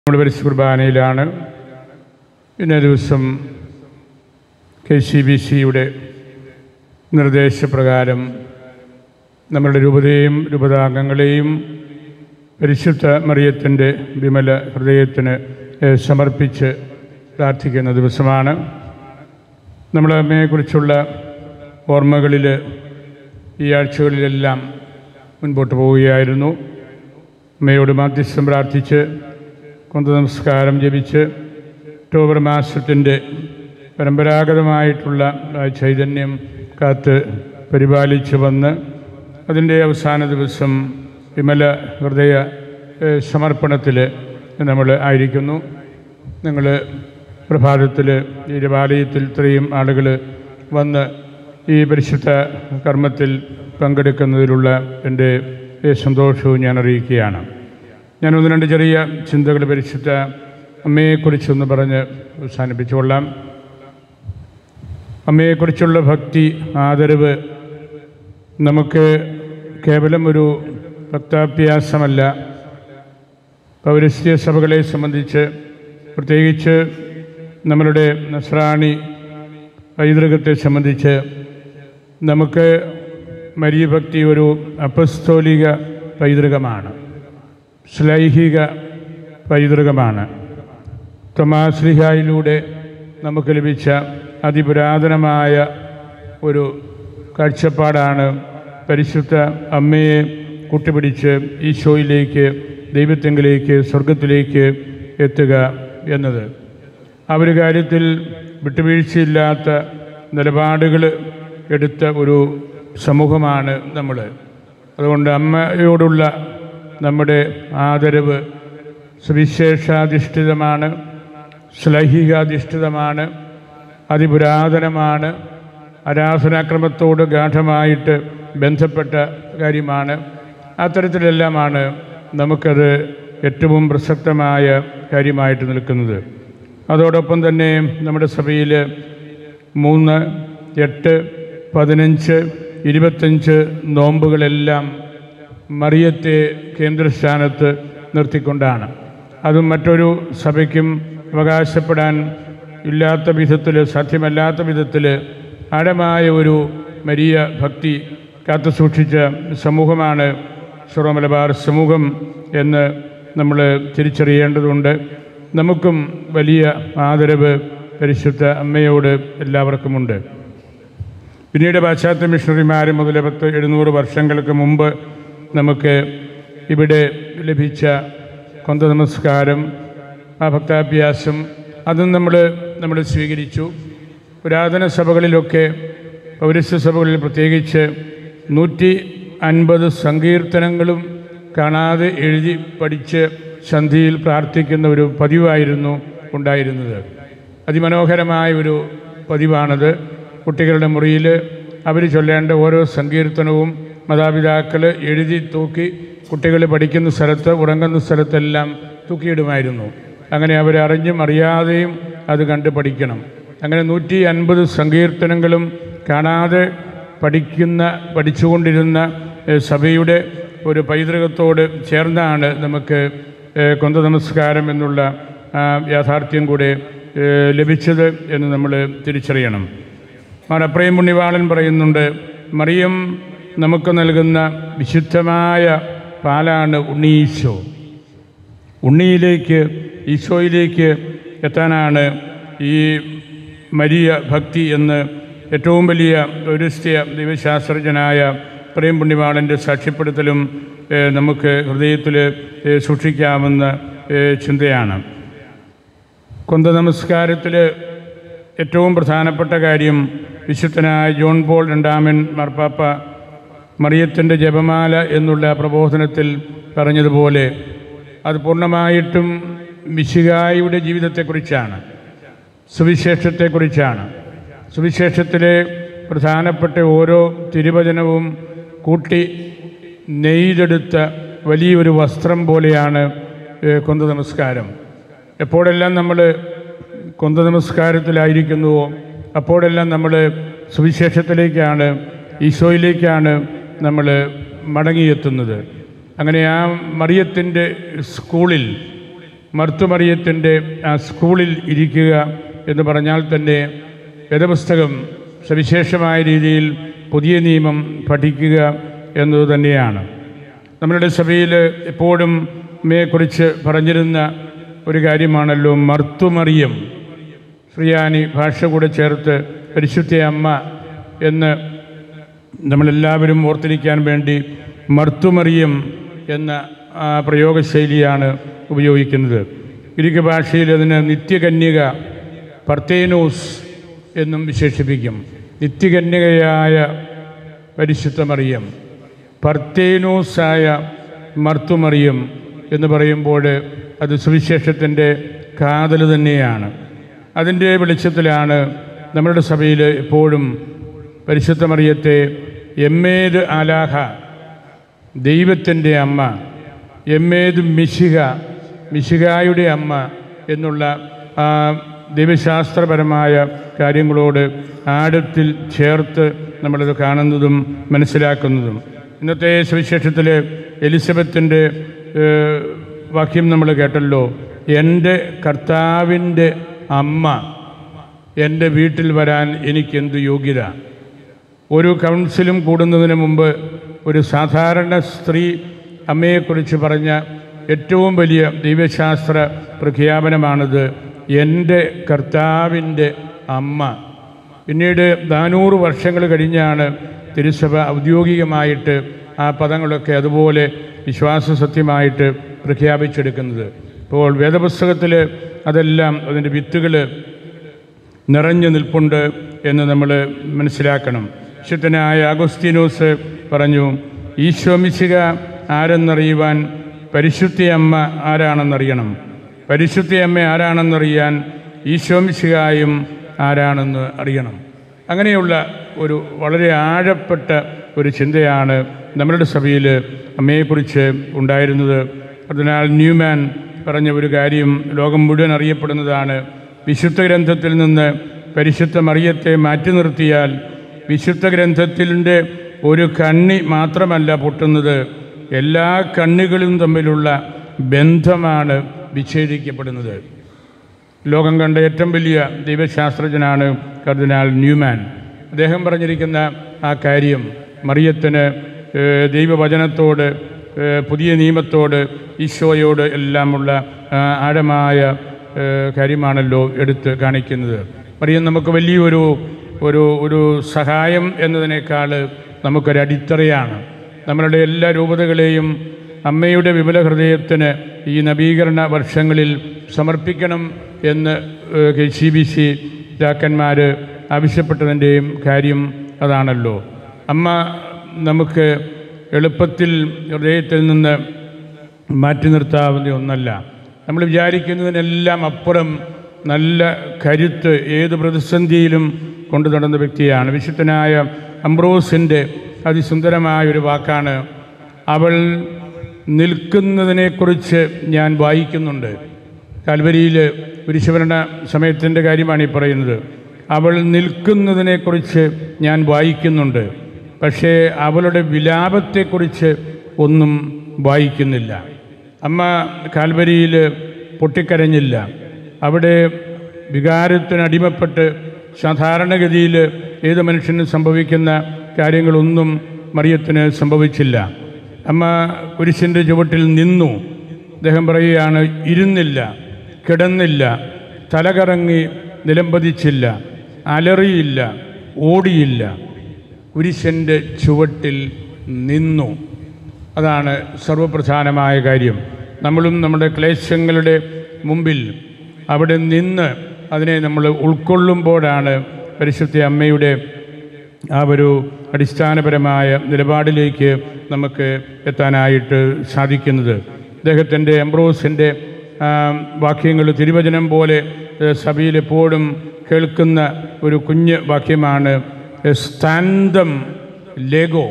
നമ്മൾ പരിശുദ്ധ കുർബാനയിലാണ് ഇന്നേ ദിവസം കെ സി ബി സിയുടെ നിർദ്ദേശപ്രകാരം നമ്മളുടെ രൂപതയെയും രൂപതാംഗങ്ങളെയും പരിശുദ്ധ മറിയത്തിൻ്റെ വിമല ഹൃദയത്തിന് ഏഹ്, സമർപ്പിച്ച് പ്രാർത്ഥിക്കുന്ന ദിവസമാണ് നമ്മൾ അമ്മയെക്കുറിച്ചുള്ള ഓർമ്മകളിൽ ഈ ആഴ്ചകളിലെല്ലാം മുൻപോട്ട് പോവുകയായിരുന്നു അമ്മയോട് മാധ്യസ്ഥം പ്രാർത്ഥിച്ച് കൊന്ത നമസ്കാരം ജപിച്ച് ഒക്ടോബർ മാസത്തിൻ്റെ പരമ്പരാഗതമായിട്ടുള്ള ആ ചൈതന്യം കാത്ത് പരിപാലിച്ച് വന്ന് അതിൻ്റെ അവസാന ദിവസം വിമല ഹൃദയ സമർപ്പണത്തിൽ നമ്മൾ ആയിരിക്കുന്നു നിങ്ങൾ പ്രഭാതത്തിൽ ഈ ദേവാലയത്തിൽ ഇത്രയും ആളുകൾ വന്ന് ഈ പരിശുദ്ധ കർമ്മത്തിൽ പങ്കെടുക്കുന്നതിലുള്ള എൻ്റെ ഏ, സന്തോഷവും ഞാൻ അറിയിക്കുകയാണ് ഞാൻ ഒന്ന് രണ്ട് ചെറിയ ചിന്തകൾ പരിശുദ്ധ അമ്മയെക്കുറിച്ചൊന്ന് പറഞ്ഞ് അവസാനിപ്പിച്ചുകൊള്ളാം അമ്മയെക്കുറിച്ചുള്ള ഭക്തി ആദരവ് നമുക്ക് കേവലം ഒരു ഭക്താഭ്യാസമല്ല പൗരസ്ത്യ സഭകളെ സംബന്ധിച്ച് പ്രത്യേകിച്ച് നമ്മളുടെ നസ്രാണി പൈതൃകത്തെ സംബന്ധിച്ച് നമുക്ക് മരീഭക്തി ഒരു അപസ്തോലിക പൈതൃകമാണ് ശ്ലൈഹിക പൈതൃകമാണ് തൊമാശ്ലിഹായിലൂടെ നമുക്ക് ലഭിച്ച അതിപുരാതനമായ ഒരു കാഴ്ചപ്പാടാണ് പരിശുദ്ധ അമ്മയെ കൂട്ടുപിടിച്ച് ഈശോയിലേക്ക് ദൈവത്തെങ്കിലേക്ക് സ്വർഗത്തിലേക്ക് എത്തുക എന്നത് ആ ഒരു കാര്യത്തിൽ വിട്ടുവീഴ്ചയില്ലാത്ത നിലപാടുകൾ എടുത്ത ഒരു സമൂഹമാണ് നമ്മൾ അതുകൊണ്ട് അമ്മയോടുള്ള നമ്മുടെ ആദരവ് സുവിശേഷാധിഷ്ഠിതമാണ് ശ്ലൈഹികാധിഷ്ഠിതമാണ് അതിപുരാതനമാണ് ആരാധനാക്രമത്തോട് ഗാഠമായിട്ട് ബന്ധപ്പെട്ട കാര്യമാണ് അത്തരത്തിലെല്ലാമാണ് നമുക്കത് ഏറ്റവും പ്രസക്തമായ കാര്യമായിട്ട് നിൽക്കുന്നത് അതോടൊപ്പം തന്നെ നമ്മുടെ സഭയിൽ മൂന്ന് എട്ട് പതിനഞ്ച് ഇരുപത്തഞ്ച് നോമ്പുകളെല്ലാം മറിയത്തെ കേന്ദ്രസ്ഥാനത്ത് നിർത്തിക്കൊണ്ടാണ് അതും മറ്റൊരു സഭയ്ക്കും അവകാശപ്പെടാൻ ഇല്ലാത്ത വിധത്തിൽ സാധ്യമല്ലാത്ത വിധത്തിൽ ആഴമായ ഒരു മരിയ ഭക്തി കാത്തു സൂക്ഷിച്ച സമൂഹമാണ് സർവ മലബാർ സമൂഹം എന്ന് നമ്മൾ തിരിച്ചറിയേണ്ടതുണ്ട് നമുക്കും വലിയ ആദരവ് പരിശുദ്ധ അമ്മയോട് എല്ലാവർക്കുമുണ്ട് പിന്നീട് പാശ്ചാത്യ മിഷണറിമാർ മുതൽ പത്ത് എഴുന്നൂറ് വർഷങ്ങൾക്ക് മുമ്പ് നമുക്ക് ഇവിടെ ലഭിച്ച കൊന്ത നമസ്കാരം ആ ഭക്താഭ്യാസം അതും നമ്മൾ നമ്മൾ സ്വീകരിച്ചു പുരാതന സഭകളിലൊക്കെ പൗരസ്ത്യ സഭകളിൽ പ്രത്യേകിച്ച് നൂറ്റി അൻപത് സങ്കീർത്തനങ്ങളും കാണാതെ എഴുതി പഠിച്ച് സന്ധിയിൽ പ്രാർത്ഥിക്കുന്ന ഒരു പതിവായിരുന്നു ഉണ്ടായിരുന്നത് അതിമനോഹരമായ ഒരു പതിവാണത് കുട്ടികളുടെ മുറിയിൽ അവർ ചൊല്ലേണ്ട ഓരോ സങ്കീർത്തനവും മാതാപിതാക്കൾ എഴുതി തൂക്കി കുട്ടികൾ പഠിക്കുന്ന സ്ഥലത്ത് ഉറങ്ങുന്ന സ്ഥലത്തെല്ലാം തൂക്കിയിടുമായിരുന്നു അങ്ങനെ അവർ അറിഞ്ഞും അറിയാതെയും അത് കണ്ട് പഠിക്കണം അങ്ങനെ നൂറ്റി അൻപത് സങ്കീർത്തനങ്ങളും കാണാതെ പഠിക്കുന്ന പഠിച്ചുകൊണ്ടിരുന്ന ഏഹ്, സഭയുടെ ഒരു പൈതൃകത്തോട് ചേർന്നാണ് നമുക്ക് ഏഹ്, കൊന്ത നമസ്കാരം എന്നുള്ള ആ, യാഥാർത്ഥ്യം കൂടെ ഏഹ്, ലഭിച്ചത് എന്ന് നമ്മൾ തിരിച്ചറിയണം മാറപ്രയം പുണ്യവാളൻ പറയുന്നുണ്ട് മറിയം നമുക്ക് നൽകുന്ന വിശുദ്ധമായ പാലാണ് ഉണ്ണീശോ ഉണ്ണിയിലേക്ക് ഈശോയിലേക്ക് എത്താനാണ് ഈ മരിയ ഭക്തി എന്ന് ഏറ്റവും വലിയ പൗരസ്ത്യ ദൈവശാസ്ത്രജ്ഞനായ പ്രേം പുണ്യവാളൻ്റെ സാക്ഷ്യപ്പെടുത്തലും ഏഹ്, നമുക്ക് ഹൃദയത്തിൽ ഏഹ്, സൂക്ഷിക്കാവുന്ന ഏഹ്, ചിന്തയാണ് കൊന്ത നമസ്കാരത്തിൽ ഏറ്റവും പ്രധാനപ്പെട്ട കാര്യം വിശുദ്ധനായ ജോൺ പോൾ രണ്ടാമൻ മാർപ്പാപ്പ മറിയത്തിൻ്റെ ജപമാല എന്നുള്ള പ്രബോധനത്തിൽ പറഞ്ഞതുപോലെ അത് പൂർണ്ണമായിട്ടും മിശികായുടെ ജീവിതത്തെക്കുറിച്ചാണ് സുവിശേഷത്തെക്കുറിച്ചാണ് സുവിശേഷത്തിലെ പ്രധാനപ്പെട്ട ഓരോ തിരുവചനവും കൂട്ടി നെയ്തെടുത്ത വലിയൊരു വസ്ത്രം പോലെയാണ് ഏഹ്, കൊന്ത നമസ്കാരം എപ്പോഴെല്ലാം നമ്മൾ കൊന്ത നമസ്കാരത്തിലായിരിക്കുന്നുവോ അപ്പോഴെല്ലാം നമ്മൾ സുവിശേഷത്തിലേക്കാണ് ഈശോയിലേക്കാണ് നമ്മൾ മടങ്ങിയെത്തുന്നത് അങ്ങനെ ആ മറിയത്തിൻ്റെ സ്കൂളിൽ മർത്തുമറിയത്തിൻ്റെ ആ സ്കൂളിൽ ഇരിക്കുക എന്ന് പറഞ്ഞാൽ തന്നെ വേദപുസ്തകം സവിശേഷമായ രീതിയിൽ പുതിയ നിയമം പഠിക്കുക എന്നത് തന്നെയാണ് നമ്മളുടെ സഭയിൽ എപ്പോഴും അമ്മയെക്കുറിച്ച് പറഞ്ഞിരുന്ന ഒരു കാര്യമാണല്ലോ മർത്തുമറിയം ശ്രീയാനി ഭാഷ കൂടെ ചേർത്ത് പരിശുദ്ധ അമ്മ എന്ന് നമ്മളെല്ലാവരും ഓർത്തിരിക്കാൻ വേണ്ടി മർത്തുമറിയം എന്ന ആ പ്രയോഗശൈലിയാണ് ഉപയോഗിക്കുന്നത് ഗ്രീക്ക് ഭാഷയിൽ അതിന് നിത്യകന്യക പർത്തേനോസ് എന്നും വിശേഷിപ്പിക്കും നിത്യകന്യകയായ പരിശുദ്ധ മറിയം പർത്തേനോസായ മർത്തുമറിയം എന്ന് പറയുമ്പോൾ അത് സുവിശേഷത്തിൻ്റെ കാതൽ തന്നെയാണ് അതിൻ്റെ വെളിച്ചത്തിലാണ് നമ്മുടെ സഭയിൽ എപ്പോഴും പരിശുദ്ധ മറിയത്തെ എമ്മേത് ആലാഹ ദൈവത്തിൻ്റെ അമ്മ എമ്മേത് മിശിക മിശികായുടെ അമ്മ എന്നുള്ള ആ ദൈവശാസ്ത്രപരമായ കാര്യങ്ങളോട് ആഴത്തിൽ ചേർത്ത് നമ്മളത് കാണുന്നതും മനസ്സിലാക്കുന്നതും ഇന്നത്തെ സുവിശേഷത്തിൽ എലിസബത്തിൻ്റെ ഏഹ്, വാക്യം നമ്മൾ കേട്ടല്ലോ എൻ്റെ കർത്താവിൻ്റെ അമ്മ എൻ്റെ വീട്ടിൽ വരാൻ എനിക്കെന്ത് യോഗ്യത ഒരു കൗൺസിലും കൂടുന്നതിന് മുമ്പ് ഒരു സാധാരണ സ്ത്രീ അമ്മയെക്കുറിച്ച് പറഞ്ഞ ഏറ്റവും വലിയ ദൈവശാസ്ത്ര പ്രഖ്യാപനമാണിത് എൻ്റെ കർത്താവിൻ്റെ അമ്മ പിന്നീട് നാനൂറ് വർഷങ്ങൾ കഴിഞ്ഞാണ് തിരുസഭ ഔദ്യോഗികമായിട്ട് ആ പദങ്ങളൊക്കെ അതുപോലെ വിശ്വാസ സത്യമായിട്ട് പ്രഖ്യാപിച്ചെടുക്കുന്നത് ഇപ്പോൾ വേദപുസ്തകത്തിൽ അതെല്ലാം അതിൻ്റെ വിത്തുകൾ നിറഞ്ഞു നിൽപ്പുണ്ട് എന്ന് നമ്മൾ മനസ്സിലാക്കണം വിശുദ്ധനായ അഗസ്തീനോസ് പറഞ്ഞു ഈശോമിശിക ആരെന്നറിയുവാൻ പരിശുദ്ധി അമ്മ ആരാണെന്നറിയണം പരിശുദ്ധി അമ്മ ആരാണെന്നറിയാൻ ഈശോമിശികായും ആരാണെന്ന് അറിയണം അങ്ങനെയുള്ള ഒരു വളരെ ആഴപ്പെട്ട ഒരു ചിന്തയാണ് നമ്മളുടെ സഭയിൽ അമ്മയെക്കുറിച്ച് ഉണ്ടായിരുന്നത് അതിനാൽ ന്യൂമാൻ പറഞ്ഞ ഒരു കാര്യം ലോകം മുഴുവൻ അറിയപ്പെടുന്നതാണ് വിശുദ്ധ ഗ്രന്ഥത്തിൽ നിന്ന് പരിശുദ്ധ മറിയത്തെ മാറ്റി നിർത്തിയാൽ വിശുദ്ധ ഗ്രന്ഥത്തിൻ്റെ ഒരു കണ്ണി മാത്രമല്ല പൊട്ടുന്നത് എല്ലാ കണ്ണികളും തമ്മിലുള്ള ബന്ധമാണ് വിച്ഛേദിക്കപ്പെടുന്നത് ലോകം കണ്ട ഏറ്റവും വലിയ ദൈവശാസ്ത്രജ്ഞനാണ് കർദിനാൾ ന്യൂമാൻ അദ്ദേഹം പറഞ്ഞിരിക്കുന്ന ആ കാര്യം മറിയത്തിന് ഏഹ്, ദൈവവചനത്തോട് ഏഹ്, പുതിയ നിയമത്തോട് ഈശോയോട് എല്ലാമുള്ള ആ, ആഴമായ ഏഹ്, കാര്യമാണല്ലോ എടുത്ത് കാണിക്കുന്നത് മറിയം നമുക്ക് വലിയൊരു ഒരു ഒരു സഹായം എന്നതിനേക്കാൾ നമുക്കൊരു അടിത്തറയാണ് നമ്മളുടെ എല്ലാ രൂപതകളെയും അമ്മയുടെ വിപുല ഹൃദയത്തിന് ഈ നവീകരണ വർഷങ്ങളിൽ സമർപ്പിക്കണം എന്ന് കെ സി ബി സി രാക്കന്മാർ ആവശ്യപ്പെട്ടതിൻ്റെയും കാര്യം അതാണല്ലോ അമ്മ നമുക്ക് എളുപ്പത്തിൽ ഹൃദയത്തിൽ നിന്ന് മാറ്റി നിർത്താവുന്ന ഒന്നല്ല നമ്മൾ വിചാരിക്കുന്നതിനെല്ലാം അപ്പുറം നല്ല കരുത്ത് ഏത് പ്രതിസന്ധിയിലും കൊണ്ടു നടന്ന വ്യക്തിയാണ് വിശുദ്ധനായ അംബ്രോസിൻ്റെ അതിസുന്ദരമായ ഒരു വാക്കാണ് അവൾ നിൽക്കുന്നതിനെക്കുറിച്ച് ഞാൻ വായിക്കുന്നുണ്ട് കാൽവരിയിൽ കുരിശുഭരണ സമയത്തിൻ്റെ കാര്യമാണ് ഈ പറയുന്നത് അവൾ നിൽക്കുന്നതിനെക്കുറിച്ച് ഞാൻ വായിക്കുന്നുണ്ട് പക്ഷേ അവളുടെ വിലാപത്തെക്കുറിച്ച് ഒന്നും വായിക്കുന്നില്ല അമ്മ കാൽവരിയിൽ പൊട്ടിക്കരഞ്ഞില്ല അവിടെ വികാരത്തിനടിമപ്പെട്ട് സാധാരണഗതിയിൽ ഏത് മനുഷ്യനും സംഭവിക്കുന്ന കാര്യങ്ങളൊന്നും മറിയത്തിന് സംഭവിച്ചില്ല അമ്മ കുരിശിൻ്റെ ചുവട്ടിൽ നിന്നു അദ്ദേഹം പറയുകയാണ് ഇരുന്നില്ല കിടന്നില്ല തലകറങ്ങി നിലംപതിച്ചില്ല അലറിയില്ല ഓടിയില്ല കുരിശൻ്റെ ചുവട്ടിൽ നിന്നു അതാണ് സർവപ്രധാനമായ കാര്യം നമ്മളും നമ്മുടെ ക്ലേശങ്ങളുടെ മുമ്പിൽ അവിടെ നിന്ന് അതിനെ നമ്മൾ ഉൾക്കൊള്ളുമ്പോഴാണ് പരിശുദ്ധ അമ്മയുടെ ആ ഒരു അടിസ്ഥാനപരമായ നിലപാടിലേക്ക് നമുക്ക് എത്താനായിട്ട് സാധിക്കുന്നത് അദ്ദേഹത്തിൻ്റെ എംബ്രോസിൻ്റെ വാക്യങ്ങൾ തിരുവചനം പോലെ ഏഹ്, സഭയിൽ എപ്പോഴും കേൾക്കുന്ന ഒരു കുഞ്ഞ് വാക്യമാണ് സ്താന്തം ലെഗോ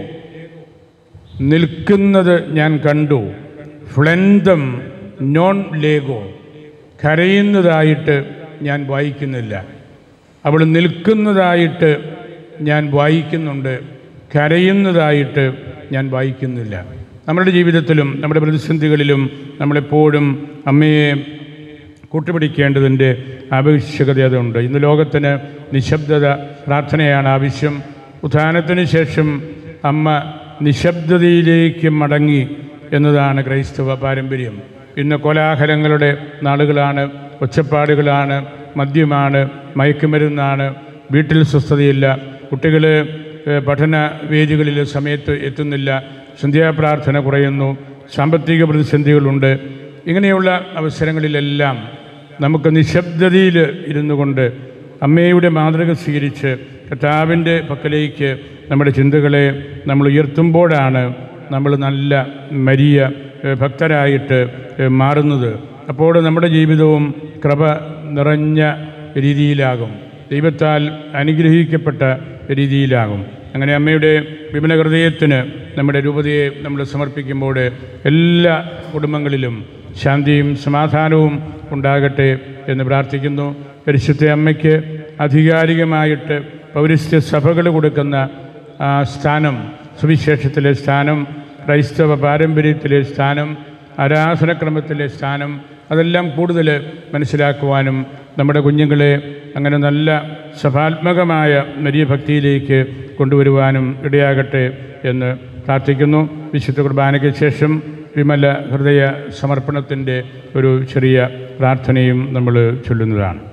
നിൽക്കുന്നത് ഞാൻ കണ്ടു ഫ്ലന്തം നോൺ ലേഗോ കരയുന്നതായിട്ട് ഞാൻ വായിക്കുന്നില്ല അവൾ നിൽക്കുന്നതായിട്ട് ഞാൻ വായിക്കുന്നുണ്ട് കരയുന്നതായിട്ട് ഞാൻ വായിക്കുന്നില്ല നമ്മുടെ ജീവിതത്തിലും നമ്മുടെ പ്രതിസന്ധികളിലും നമ്മളെപ്പോഴും അമ്മയെ കൂട്ടുപിടിക്കേണ്ടതിൻ്റെ ആവശ്യകത അതുണ്ട് ഇന്ന് ലോകത്തിന് നിശബ്ദത പ്രാർത്ഥനയാണ് ആവശ്യം ഉത്ഥാനത്തിന് ശേഷം അമ്മ നിശബ്ദതയിലേക്ക് മടങ്ങി എന്നതാണ് ക്രൈസ്തവ പാരമ്പര്യം ഇന്ന് കോലാഹലങ്ങളുടെ നാളുകളാണ് ഒച്ചപ്പാടുകളാണ് മദ്യമാണ് മയക്കുമരുന്നാണ് വീട്ടിൽ സ്വസ്ഥതയില്ല കുട്ടികൾ ഏഹ്, പഠന വേദികളിൽ സമയത്ത് എത്തുന്നില്ല സന്ധ്യാപ്രാർത്ഥന കുറയുന്നു സാമ്പത്തിക പ്രതിസന്ധികളുണ്ട് ഇങ്ങനെയുള്ള അവസരങ്ങളിലെല്ലാം നമുക്ക് നിശബ്ദതയിൽ ഇരുന്നു കൊണ്ട് അമ്മയുടെ മാതൃക സ്വീകരിച്ച് കർത്താവിൻ്റെ പക്കലേക്ക് നമ്മുടെ ചിന്തകളെ നമ്മൾ ഉയർത്തുമ്പോഴാണ് നമ്മൾ നല്ല മരിയ ഏഹ്, ഭക്തരായിട്ട് ഏഹ്, മാറുന്നത് അപ്പോൾ നമ്മുടെ ജീവിതവും കൃപ നിറഞ്ഞ രീതിയിലാകും ദൈവത്താൽ അനുഗ്രഹിക്കപ്പെട്ട രീതിയിലാകും അങ്ങനെ അമ്മയുടെ വിമല ഹൃദയത്തിന് നമ്മുടെ രൂപതയെ നമ്മൾ സമർപ്പിക്കുമ്പോൾ എല്ലാ കുടുംബങ്ങളിലും ശാന്തിയും സമാധാനവും ഉണ്ടാകട്ടെ എന്ന് പ്രാർത്ഥിക്കുന്നു പരിശുദ്ധ അമ്മയ്ക്ക് ആധികാരികമായിട്ട് പൗരസ്ത്യ സഭകൾ കൊടുക്കുന്ന ആ സ്ഥാനം സുവിശേഷത്തിലെ സ്ഥാനം ക്രൈസ്തവ പാരമ്പര്യത്തിലെ സ്ഥാനം ആരാധനക്രമത്തിലെ സ്ഥാനം അതെല്ലാം കൂടുതൽ മനസ്സിലാക്കുവാനും നമ്മുടെ കുഞ്ഞുങ്ങളെ അങ്ങനെ നല്ല സഭാത്മകമായ വലിയ ഭക്തിയിലേക്ക് കൊണ്ടുവരുവാനും ഇടയാകട്ടെ എന്ന് പ്രാർത്ഥിക്കുന്നു വിശുദ്ധ കുർബാനയ്ക്ക് ശേഷം വിമല ഹൃദയ സമർപ്പണത്തിൻ്റെ ഒരു ചെറിയ പ്രാർത്ഥനയും നമ്മൾ ചൊല്ലുന്നതാണ്